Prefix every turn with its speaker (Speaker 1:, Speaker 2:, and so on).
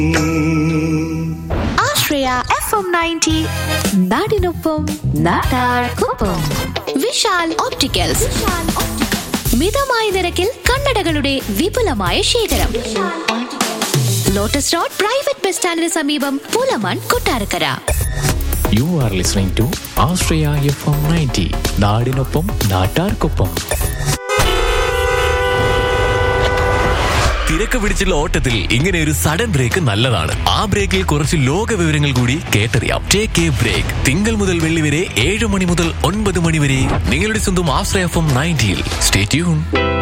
Speaker 1: ആശ്രയ F M ninety നാടിനൊപ്പം നാട്ടാർക്കൊപ്പം Vishal opticals മിതമായ നിരക്കിൽ കണ്ണടകളുടെ വിപുലമായ ശേഖരം ലോട്ടസ് റോഡ് പ്രൈവറ്റ് ബസ് സ്റ്റാൻഡിന് സമീപം Pulamon Kottarakkara
Speaker 2: you are listening to Ashraya F M ninety നാടിനൊപ്പം നാട്ടാർക്കൊപ്പം
Speaker 3: തിരക്ക് പിടിച്ചുള്ള ഓട്ടത്തിൽ ഇങ്ങനെ ഒരു സഡൻ ബ്രേക്ക് നല്ലതാണ് ആ ബ്രേക്കിൽ കുറച്ച് ലോക വിവരങ്ങൾ കൂടി കേട്ടറിയാം ടേക്ക് എ ബ്രേക്ക് തിങ്കൾ മുതൽ വെള്ളി വരെ ഏഴ് മണി മുതൽ ഒൻപത് മണി വരെ നിങ്ങളുടെ സ്വന്തം ആശ്രയ എഫ് എം നയൻറ്റിയിൽ സ്റ്റേ ട്യൂൺ